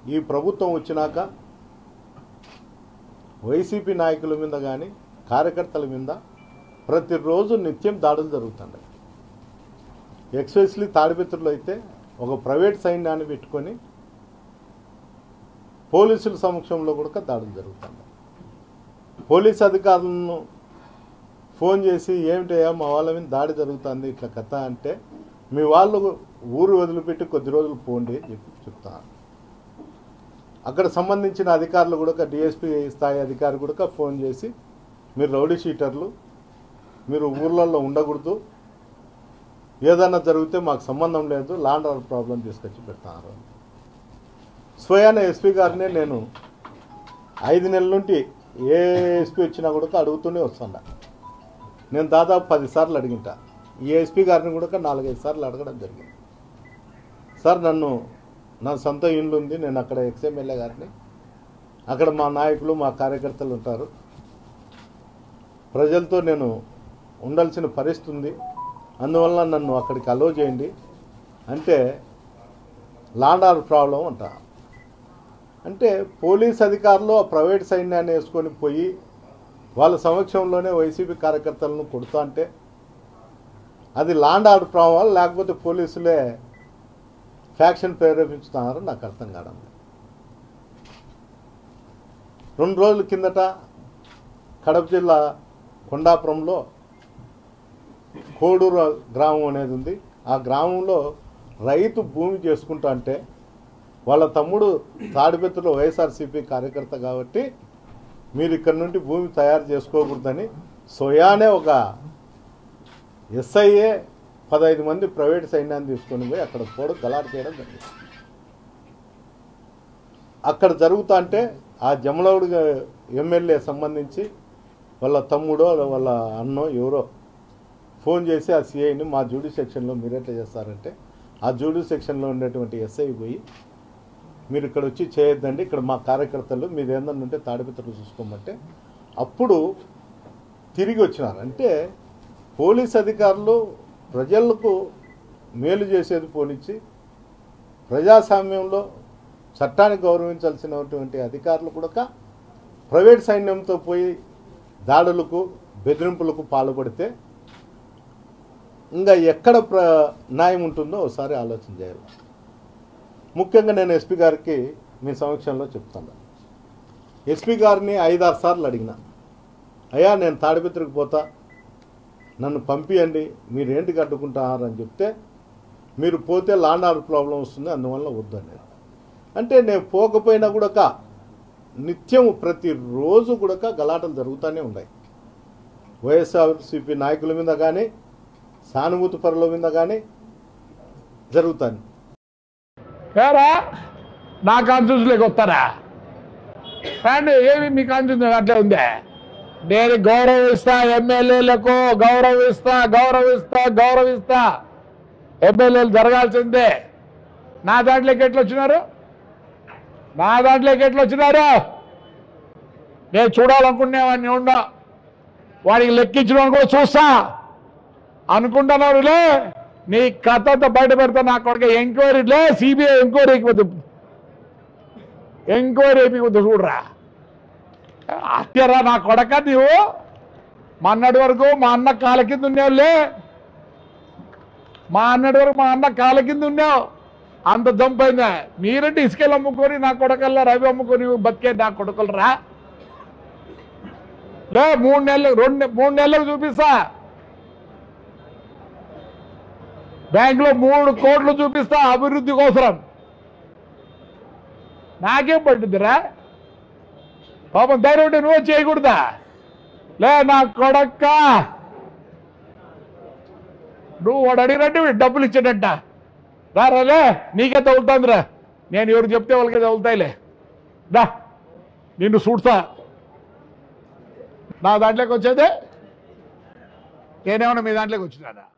ఈ ప్రభుత్వం వచ్చినాక వైసీపీ నాయకుల మీద కానీ కార్యకర్తల మీద ప్రతిరోజు నిత్యం దాడులు జరుగుతున్నాయి ఎక్స్పెషలీ తాడిపత్రులు అయితే ఒక ప్రైవేట్ సైన్యాన్ని పెట్టుకొని పోలీసుల సమక్షంలో కూడా దాడులు జరుగుతున్నాయి పోలీస్ అధికారులను ఫోన్ చేసి ఏమిటయ్యా మా వాళ్ళ మీద దాడి జరుగుతుంది ఇట్లా కథ అంటే మీ వాళ్ళు ఊరు వదిలిపెట్టి కొద్ది రోజులు పోండి అని చెప్పి చెప్తాను అక్కడ సంబంధించిన అధికారులు కూడా డిఎస్పీ స్థాయి అధికారి కూడా ఫోన్ చేసి మీరు రౌడీ షీటర్లు మీరు ఊర్లలో ఉండకూడదు ఏదైనా జరిగితే మాకు సంబంధం లేదు లాండ్ ఆర్డర్ ప్రాబ్లం తీసుకొచ్చి పెడతారు స్వయాన ఎస్పీ గారినే నేను ఐదు నెలల నుండి ఏ ఎస్పీ వచ్చినా కూడా అడుగుతూనే వస్తుండా నేను దాదాపు పదిసార్లు అడిగింటా ఈ ఎస్పీ గారిని కూడా నాలుగైదు సార్లు అడగడం జరిగింది సార్ నన్ను నా సొంత ఇల్లు ఉంది నేను అక్కడ ఎక్స్ఎమ్మెల్యే గారిని అక్కడ మా నాయకులు మా కార్యకర్తలు ఉంటారు ప్రజలతో నేను ఉండాల్సిన పరిస్థితి ఉంది అందువల్ల నన్ను అక్కడికి అలో చేయండి అంటే లాండ్ ఆర్డర్ ప్రాబ్లం అంట అంటే పోలీస్ అధికారులు ఆ ప్రైవేట్ సైన్యాన్ని వేసుకొని పోయి వాళ్ళ సమక్షంలోనే వైసీపీ కార్యకర్తలను కొడుతా అంటే అది లాండ్ ఆర్డర్ ప్రాబ్లం లేకపోతే పోలీసులే ఫ్యాక్షన్ ప్రేరేపించుతున్నారో నాకు అర్థం కావడం లేదు. రెండు రోజుల కిందట కడప జిల్లా కొండాపురంలో కోడూరు గ్రామం అనేది ఉంది ఆ గ్రామంలో రైతు భూమి చేసుకుంటా అంటే వాళ్ళ తమ్ముడు తాడిపెత్తులో వైఎస్ఆర్సీపీ కార్యకర్త కాబట్టి మీరు ఇక్కడ నుండి భూమి తయారు చేసుకోకూడదని స్వయానే ఒక ఎస్ఐఏ పదహైదు మంది ప్రైవేట్ సైన్యాన్ని తీసుకొని పోయి అక్కడ పోడు గలాట చేయడం జరిగింది అక్కడ జరుగుతా అంటే ఆ జమలవుడు ఎమ్మెల్యే సంబంధించి వాళ్ళ తమ్ముడో వాళ్ళ అన్నో ఎవరో ఫోన్ చేసి ఆ సిఐని మా జూడీ సెక్షన్లో మీరు ఎట్లా చేస్తారంటే ఆ జూడీ సెక్షన్లో ఉండేటువంటి ఎస్ఐ పోయి మీరు ఇక్కడ వచ్చి చేయొద్దండి ఇక్కడ మా కార్యకర్తలు మీరు ఏందన్నా ఉంటే తాడిపిత్తలు చూసుకోమంటే అప్పుడు తిరిగి వచ్చినారు అంటే పోలీస్ అధికారులు ప్రజలకు మేలు చేసేది పోనిచ్చి ప్రజాస్వామ్యంలో చట్టాన్ని గౌరవించాల్సినటువంటి అధికారులు కూడా ప్రైవేట్ సైన్యంతో పోయి దాడులకు బెదిరింపులకు పాల్పడితే ఇంకా ఎక్కడ ప్ర న్యాయం ఉంటుందో ఒకసారి ఆలోచన చేయాలి ముఖ్యంగా నేను ఎస్పీ గారికి మీ సమక్షంలో చెప్తాను ఎస్పీ గారిని ఐదారు సార్లు అడిగిన అయ్యా నేను తాడిపిత్రికి పోతా నన్ను పంపియండి మీరు ఏంటికి అడ్డుకుంటున్నారు అని చెప్తే మీరు పోతే లాండ్ ఆర్డర్ ప్రాబ్లం వస్తుంది అందువల్ల వద్దన్నారు అంటే నేను పోకపోయినా కూడా నిత్యం ప్రతిరోజు కూడా గలాటలు జరుగుతూనే ఉన్నాయి వైఎస్ఆర్సీపీ నాయకుల మీద కానీ సానుభూతి పరుల మీద కానీ జరుగుతాను ఏరా నా కాన్స్టిట్యూన్సీలోకి వస్తారా అండి ఏమి మీ కాన్స్టిట్యూన్సీ అట్లే ఉందే నేను గౌరవిస్తా ఎమ్మెల్యేలకు గౌరవిస్తా గౌరవిస్తా గౌరవిస్తా ఎమ్మెల్యేలు జరగాల్సిందే నా దాంట్లోకి ఎట్లా వచ్చినారు నా దాంట్లోకి ఎట్లా వచ్చినారు నేను చూడాలనుకునేవాడిని ఉండా వాడికి లెక్కించడం కూడా చూస్తా అనుకుంటున్నారులే నీ కథతో బయట పెడతా నా కొడుకు ఎంక్వైరీలే సిబిఐ ఎంక్వైరీకి వద్దు ఎంక్వైరీ వద్దు చూడరా అత్యరా నా కొడక నీవు మొన్నటి వరకు మా అన్న కాల కింద ఉండేవాళ్ళే మా అన్నటి వరకు మా అన్న కాల కింద ఉన్నావు అంత జంపైందా మీరంటే ఇసుకలు అమ్ముకొని నా కొడకల్లా రవి అమ్ముకొని బతికే నా కొడుకులు రా లే మూడు నెలలు రెండు మూడు నెలలకు చూపిస్తా బ్యాంకులో మూడు కోట్లు చూపిస్తా అభివృద్ధి కోసరం నాకేం పట్టిందిరా పాపం ధైర్యం ఉంటే నువ్వు చేయకూడదా లే నా కొడక్క నువ్వు వాడు అడిగినట్టు వీడు డబ్బులు ఇచ్చాడంట రారాలే నీకే తగులుతుందిరా నేను ఎవరు చెప్తే వాళ్ళకే తగులుతాయిలే దా నిన్ను చూడతా నా దాంట్లోకి వచ్చేదే నేనేమన్నా మీ దాంట్లోకి వచ్చినానా